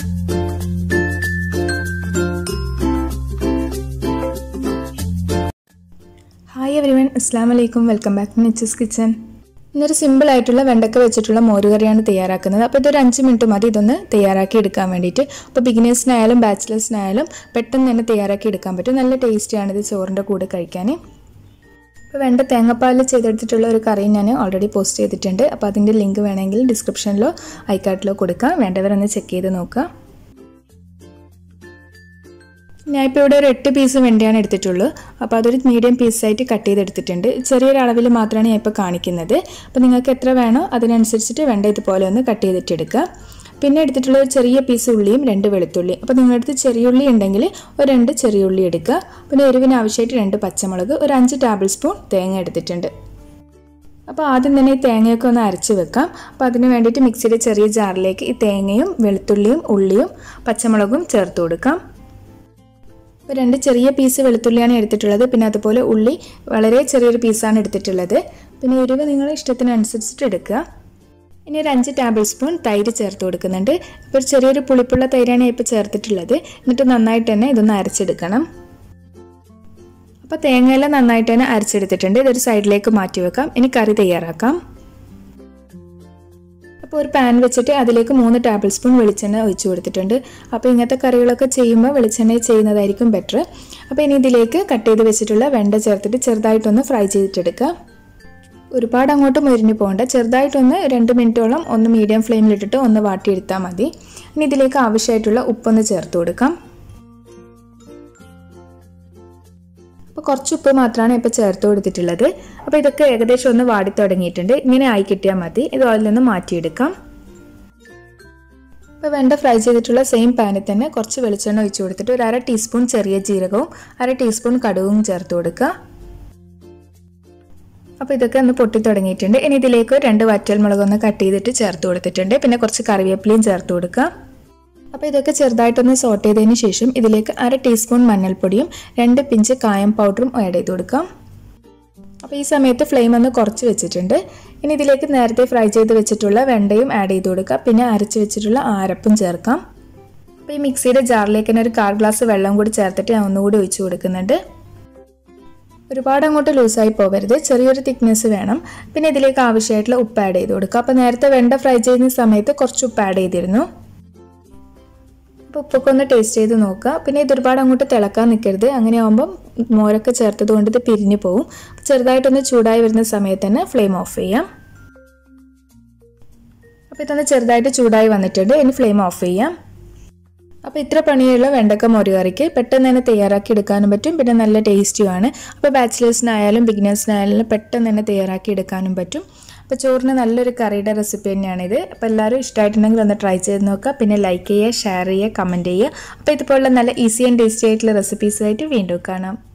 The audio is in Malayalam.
ഹായ് എവരി വൺ അസ്സാം വലൈക്കും welcome back to Nicha's kitchen ഇന്നൊരു സിമ്പിൾ ആയിട്ടുള്ള വെണ്ടക്ക വെച്ചിട്ടുള്ള മോരുകറിയാണ് തയ്യാറാക്കുന്നത് അപ്പോൾ ഇതൊരു അഞ്ച് മിനിറ്റ് മതി ഇതൊന്ന് തയ്യാറാക്കി എടുക്കാൻ വേണ്ടിയിട്ട് അപ്പോൾ ബിഗിനേഴ്സിനായാലും ബാച്ചിലേഴ്സിനായാലും പെട്ടെന്ന് തന്നെ തയ്യാറാക്കി എടുക്കാൻ പറ്റും നല്ല ടേസ്റ്റിയാണ് ഇത് ചോറിൻ്റെ കൂടെ കഴിക്കാൻ ഇപ്പോൾ വെണ്ട തേങ്ങാപ്പാലിൽ ചെയ്തെടുത്തിട്ടുള്ള ഒരു കറി ഞാൻ ഓൾറെഡി പോസ്റ്റ് ചെയ്തിട്ടുണ്ട് അപ്പോൾ അതിൻ്റെ ലിങ്ക് വേണമെങ്കിൽ ഡിസ്ക്രിപ്ഷനിലോ ഐക്കാർട്ടിലോ കൊടുക്കാം വേണ്ടവരൊന്ന് ചെക്ക് ചെയ്ത് നോക്കുക ഞാനിപ്പോൾ ഇവിടെ ഒരു എട്ട് പീസ് വെണ്ടയാണ് എടുത്തിട്ടുള്ളൂ അപ്പോൾ അതൊരു മീഡിയം പീസായിട്ട് കട്ട് ചെയ്തെടുത്തിട്ടുണ്ട് ചെറിയൊരു അളവിൽ മാത്രമാണ് ഞാൻ ഇപ്പോൾ കാണിക്കുന്നത് അപ്പോൾ നിങ്ങൾക്ക് എത്ര വേണോ അതിനനുസരിച്ചിട്ട് വെണ്ട ഇതുപോലെ ഒന്ന് കട്ട് ചെയ്തിട്ടെടുക്കുക പിന്നെ എടുത്തിട്ടുള്ള ഒരു ചെറിയ പീസ് ഉള്ളിയും രണ്ട് വെളുത്തുള്ളി അപ്പോൾ നിങ്ങളുടെ അടുത്ത് ചെറിയ ഉള്ളി ഉണ്ടെങ്കിൽ ഒരു രണ്ട് ചെറിയ ഉള്ളി എടുക്കുക പിന്നെ എരിവിന് ആവശ്യമായിട്ട് രണ്ട് പച്ചമുളക് ഒരു അഞ്ച് ടേബിൾ സ്പൂൺ തേങ്ങ എടുത്തിട്ടുണ്ട് അപ്പോൾ ആദ്യം തന്നെ ഈ തേങ്ങയൊക്കെ ഒന്ന് അരച്ച് വെക്കാം അപ്പോൾ അതിന് വേണ്ടിയിട്ട് മിക്സിയുടെ ചെറിയ ജാറിലേക്ക് ഈ തേങ്ങയും വെളുത്തുള്ളിയും ഉള്ളിയും പച്ചമുളകും ചേർത്ത് കൊടുക്കാം ഇപ്പോൾ രണ്ട് ചെറിയ പീസ് വെളുത്തുള്ളിയാണ് എടുത്തിട്ടുള്ളത് പിന്നെ അതുപോലെ ഉള്ളി വളരെ ചെറിയൊരു പീസാണ് എടുത്തിട്ടുള്ളത് പിന്നെ എരിവ് നിങ്ങൾ ഇഷ്ടത്തിനനുസരിച്ചിട്ട് എടുക്കുക ഇനി ഒരു അഞ്ച് ടേബിൾ സ്പൂൺ തൈര് ചേർത്ത് കൊടുക്കുന്നുണ്ട് ഇപ്പോൾ ഒരു ചെറിയൊരു പുളിപ്പുള്ള തൈരാണ് ഇപ്പോൾ ചേർത്തിട്ടുള്ളത് എന്നിട്ട് നന്നായിട്ട് തന്നെ ഇതൊന്ന് അരച്ചെടുക്കണം അപ്പോൾ തേങ്ങയെല്ലാം നന്നായിട്ട് തന്നെ അരച്ചെടുത്തിട്ടുണ്ട് ഇതൊരു സൈഡിലേക്ക് മാറ്റി വെക്കാം ഇനി കറി തയ്യാറാക്കാം അപ്പോൾ ഒരു പാൻ വെച്ചിട്ട് അതിലേക്ക് മൂന്ന് ടേബിൾ സ്പൂൺ വെളിച്ചെണ്ണ ഒഴിച്ചു കൊടുത്തിട്ടുണ്ട് അപ്പോൾ ഇങ്ങനത്തെ കറികളൊക്കെ ചെയ്യുമ്പോൾ വെളിച്ചെണ്ണ ചെയ്യുന്നതായിരിക്കും ബെറ്റർ അപ്പോൾ ഇനി ഇതിലേക്ക് കട്ട് ചെയ്ത് വെച്ചിട്ടുള്ള വെണ്ട ചേർത്തിട്ട് ചെറുതായിട്ടൊന്ന് ഫ്രൈ ചെയ്തിട്ടെടുക്കുക ഒരുപാട് അങ്ങോട്ട് മുരിഞ്ഞു പോകണ്ട ചെറുതായിട്ടൊന്ന് രണ്ട് മിനിറ്റോളം ഒന്ന് മീഡിയം ഫ്ലെയിമിലിട്ടിട്ട് ഒന്ന് വാട്ടിയെടുത്താൽ മതി ഇനി ഇതിലേക്ക് ആവശ്യമായിട്ടുള്ള ഉപ്പൊന്ന് ചേർത്ത് കൊടുക്കാം അപ്പോൾ കുറച്ച് ഉപ്പ് മാത്രമാണ് ഇപ്പോൾ ചേർത്ത് കൊടുത്തിട്ടുള്ളത് അപ്പോൾ ഇതൊക്കെ ഏകദേശം ഒന്ന് വാടി തുടങ്ങിയിട്ടുണ്ട് ഇങ്ങനെ ആയി കിട്ടിയാൽ മതി ഇത് ഓയിൽ നിന്ന് മാറ്റിയെടുക്കാം ഇപ്പോൾ വെണ്ട ഫ്രൈ ചെയ്തിട്ടുള്ള സെയിം പാനിൽ തന്നെ കുറച്ച് വെളിച്ചെണ്ണ ഒഴിച്ചു കൊടുത്തിട്ട് ഒരു അര ടീസ്പൂൺ ചെറിയ ജീരകവും അര ടീസ്പൂൺ കടുവും ചേർത്ത് കൊടുക്കുക അപ്പോൾ ഇതൊക്കെ ഒന്ന് പൊട്ടി തുടങ്ങിയിട്ടുണ്ട് ഇനി ഇതിലേക്ക് രണ്ട് വറ്റൽമുളകൊന്ന് കട്ട് ചെയ്തിട്ട് ചേർത്ത് കൊടുത്തിട്ടുണ്ട് പിന്നെ കുറച്ച് കറിവേപ്പിലയും ചേർത്ത് കൊടുക്കുക അപ്പോൾ ഇതൊക്കെ ചെറുതായിട്ടൊന്ന് സോട്ട് ചെയ്തതിന് ശേഷം ഇതിലേക്ക് അര ടീസ്പൂൺ മഞ്ഞൾപ്പൊടിയും രണ്ട് പിഞ്ച് കായം പൗഡറും ആഡ് ചെയ്ത് കൊടുക്കാം അപ്പോൾ ഈ സമയത്ത് ഫ്ലെയിം ഒന്ന് കുറച്ച് വെച്ചിട്ടുണ്ട് ഇനി ഇതിലേക്ക് നേരത്തെ ഫ്രൈ ചെയ്ത് വെച്ചിട്ടുള്ള വെണ്ടയും ആഡ് ചെയ്ത് കൊടുക്കുക പിന്നെ അരച്ച് വെച്ചിട്ടുള്ള ആരപ്പും ചേർക്കാം അപ്പോൾ ഈ മിക്സിയുടെ ജാറിലേക്ക് തന്നെ ഒരു കാൽ ഗ്ലാസ് വെള്ളം കൂടി ചേർത്തിട്ട് ഞാൻ ഒന്നുകൂടി ഒഴിച്ചു കൊടുക്കുന്നുണ്ട് ഒരുപാട് അങ്ങോട്ട് ലൂസായി പോകരുത് ചെറിയൊരു തിക്നെസ് വേണം പിന്നെ ഇതിലേക്ക് ആവശ്യമായിട്ടുള്ള ഉപ്പ് ആഡ് ചെയ്ത് കൊടുക്കുക അപ്പോൾ നേരത്തെ വെണ്ട ഫ്രൈ ചെയ്യുന്ന സമയത്ത് കുറച്ച് ഉപ്പ് ആഡ് ചെയ്തിരുന്നു അപ്പോൾ ഉപ്പൊക്കെ ഒന്ന് ടേസ്റ്റ് ചെയ്ത് നോക്കുക പിന്നെ ഇത് ഒരുപാട് അങ്ങോട്ട് തിളക്കാൻ നിൽക്കരുത് അങ്ങനെ ആകുമ്പം മോരൊക്കെ ചേർത്തത് കൊണ്ട് ഇത് പിരിഞ്ഞു പോവും ചെറുതായിട്ടൊന്ന് ചൂടായി വരുന്ന സമയത്ത് തന്നെ ഫ്ലെയിം ഓഫ് ചെയ്യാം അപ്പോൾ ഇതൊന്ന് ചെറുതായിട്ട് ചൂടായി വന്നിട്ടുണ്ട് ഇനി ഫ്ലെയിം ഓഫ് ചെയ്യാം അപ്പോൾ ഇത്ര പണിയുള്ള വെണ്ടക്ക മോരുകറിക്ക് പെട്ടെന്ന് തന്നെ തയ്യാറാക്കി എടുക്കാനും പറ്റും പിന്നെ നല്ല ടേസ്റ്റിയുമാണ് അപ്പോൾ ബാച്ചിലേഴ്സിനായാലും ബിഗിനേഴ്സിനായാലും പെട്ടെന്ന് തന്നെ തയ്യാറാക്കി എടുക്കാനും പറ്റും അപ്പോൾ ചോറിന് നല്ലൊരു കറിയുടെ റെസിപ്പി തന്നെയാണിത് അപ്പോൾ എല്ലാവരും ഇഷ്ടമായിട്ടുണ്ടെങ്കിൽ ഒന്ന് ട്രൈ ചെയ്ത് നോക്കുക പിന്നെ ലൈക്ക് ചെയ്യുക ഷെയർ ചെയ്യുക കമൻറ്റ് ചെയ്യുക അപ്പോൾ ഇതുപോലുള്ള നല്ല ഈസി ആൻഡ് ടേസ്റ്റി ആയിട്ടുള്ള റെസിപ്പീസുമായിട്ട് വീണ്ടും കാണാം